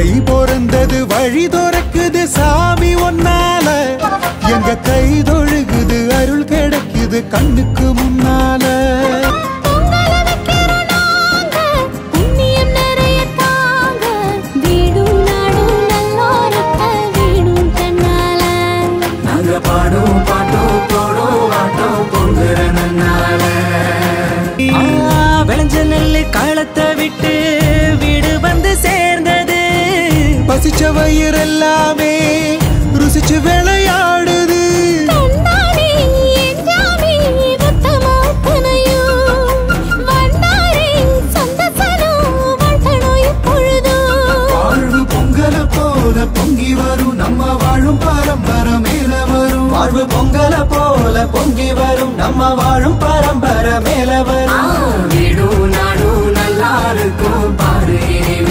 தை பிறந்தது வழி துறக்குது சாமி ஒன்னால எங்க கை தொழுகுது அருள் கிடைக்குது கண்ணுக்கு முன்னால பொங்கல வைக்கிறோம் நாங்க, புண்ணியம் நிறைய தாங்க. வீடும் நாடும் நல்லோருக்க வீடும் தன்னால நாங்க பாடும் பாட்டும் போடும் ஆட்டம் பொங்குற நன்னால விளைஞ்ச நெல்லு காலத்தை விட்டு வீடு வந்து சேர்ந்தது பசிச்ச வயிறெல்லாமே ருசிச்சு விளையாடுது தன்னாலே எஞ்சாமே உத்தமத்தனையும். வந்தாரே சந்தசனம் வாழ்த்தணும் இப்பொழுதும். வாழ்வு பொங்கல போல பொங்கி வரும் நம்ம வாழும் பரம்பரை மேல வரும் வாழ்வு பொங்கல போல பொங்கி வரும் நம்ம வாழும் பரம்பரை மேல வரும் வீடும் நாடும் நல்லா இருக்கும் பாரு இனி